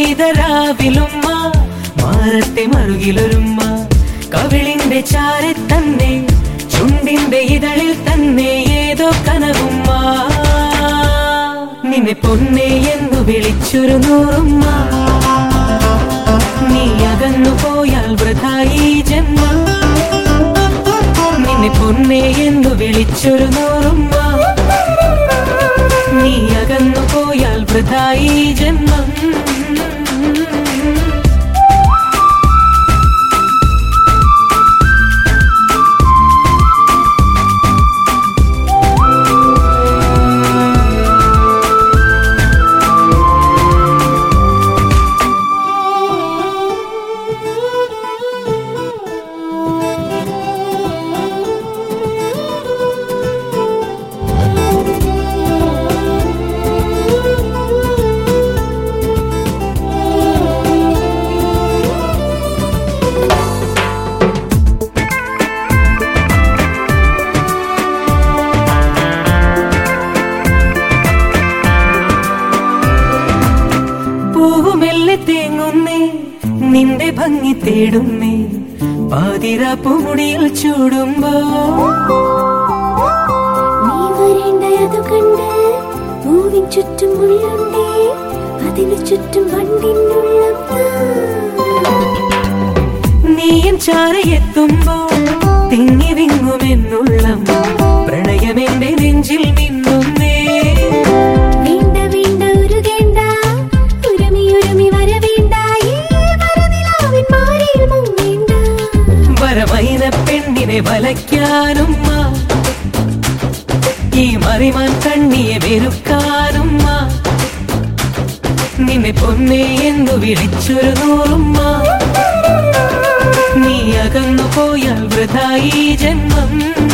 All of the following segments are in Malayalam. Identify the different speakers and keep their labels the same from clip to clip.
Speaker 1: പെയ്ത രാവിലുമ്മ മാറത്തെ മറുകിലൊരുമ്മ കവിളിന്റെ ചാരെ തന്നെ ചുണ്ടിന്റെ ഇതളിൽ തന്നെ ഏതോ കനവുമ്മ നിന്നെ പൊന്നെ എന്നു വിളിച്ചൊരു നൂറുമ്മ നീ അകന്നു പോയാൽ വൃഥായി ജന്മം നിന്നെ പൊന്നെ എന്നു വിളിച്ചൊരു നൂറുമ്മ നീ അകന്നു പോയാൽ വൃഥായി ജന്മം പൂവുമെല്ലെ തേങ്ങുന്നേ നിന്റെ ഭംഗി തേടുന്നേ പാതിര പൂമുടിയിൽ ചൂടുമ്പോ
Speaker 2: നീ വരേണ്ടതു കണ്ട് പൂവിൻ ചുറ്റും മുള്ളുണ്ടേ അതിനു ചുറ്റും വണ്ടിനുള്ളം
Speaker 1: നീയൻ ചാരയെത്തുമ്പോൾ തിങ്ങി വിങ്ങുമെന്നുള്ളം പ്രണയമെന്റെ നെഞ്ചിൽ നിന്നുന്നേ
Speaker 2: വേണ്ട വേണ്ട ഉരുകേണ്ട ഉരുമി ഉരുമി വരവേണ്ട ഈ വരനിലാവിൻ മാറിയിൽ മുങ്ങേണ്ട
Speaker 1: വരമൈന പെണ്ണിനെ വലയ്ക്കാനും ഈ മറിമാൻ കണ്ണിയെ വെറുക്കാനും നിന്നെ പൊന്നെ എന്നു വിളിച്ചൊരു നൂറുമ്മ നീ അകന്നു പോയാൽ വൃഥായി ജന്മം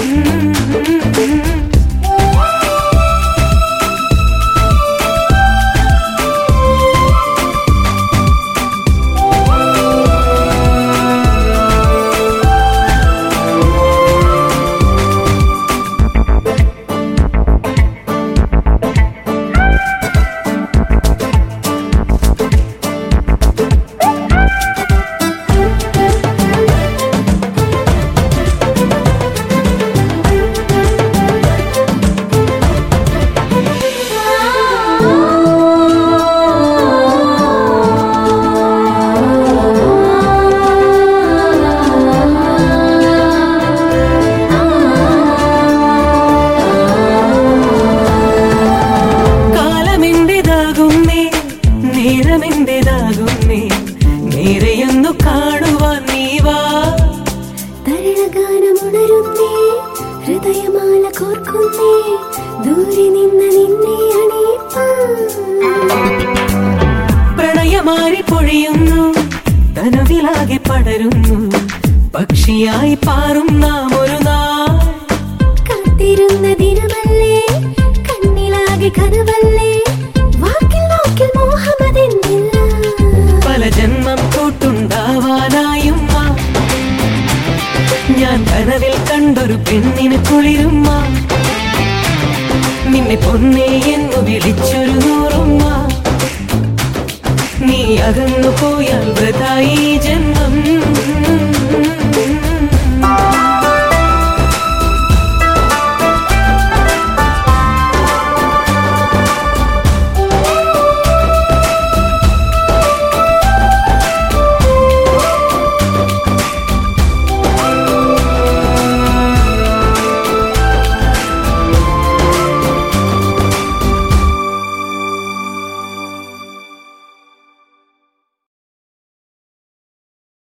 Speaker 1: കാലമെന്റേതാകുന്നേ നേരമെന്റേതാകുന്നേ നേരെയൊന്നു കാണുവാൻ നീ വാ
Speaker 2: തരണഗാനമുണരുന്നേ ഹൃദയമാല കോർക്കുന്നേ ദൂരെ നിന്ന് നിന്നെ അണിയിപ്പാൻ
Speaker 1: പ്രണയമാരി പൊഴിയുന്നു തനുവിലാകെ പടരുന്നു പക്ഷിയായി പാറും നാം ഒരു നാൾ
Speaker 2: കാത്തിരുന്ന ദിനമല്ലേ കണ്ണിലാകെ കനവല്ലേ വാക്കിൽ വാക്കിൽ മോഹമതെന്നില്ല
Speaker 1: പല ജന്മം കൂട്ടുണ്ടാവാനായും ആ. ഞാൻ കനവിൽ കണ്ടൊരു പെണ്ണിന് കുളിരുമ്മ നിന്നെ പൊന്നേ എന്നു വിളിച്ചൊരു നൂറുമ്മ നീ അകന്നു പോയാൽ വൃതായി ജന്മം